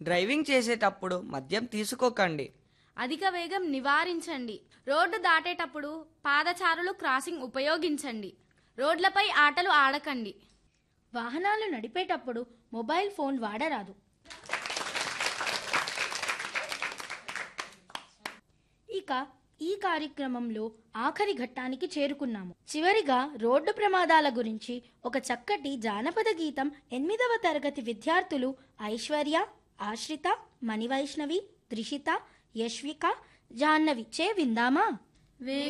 driving చేసేటప్పుడు మద్యం తీసుకోకండి అధిక వేగం నివారించండి రోడ్డు దాటేటప్పుడు పాదచారులు క్రాసింగ్ ఉపయోగించండి రోడ్లపై ఆటలు ఆడకండి వాహనాలు నడిపేటప్పుడు మొబైల్ ఫోన్ వాడరాదు ఇక ఈ కార్యక్రమంలో ఆఖరి ఘట్టానికి చేరుకున్నాము చివరిగా రోడ్డు ప్రమాదాల గురించి ఒక చక్కటి జానపద గీతం ఎనిమిదవ తరగతి విద్యార్థులు ఐశ్వర్య ఆశ్రిత మణివైష్ణవి త్రిషిత యశ్విక జాహ్నవి చే విందామా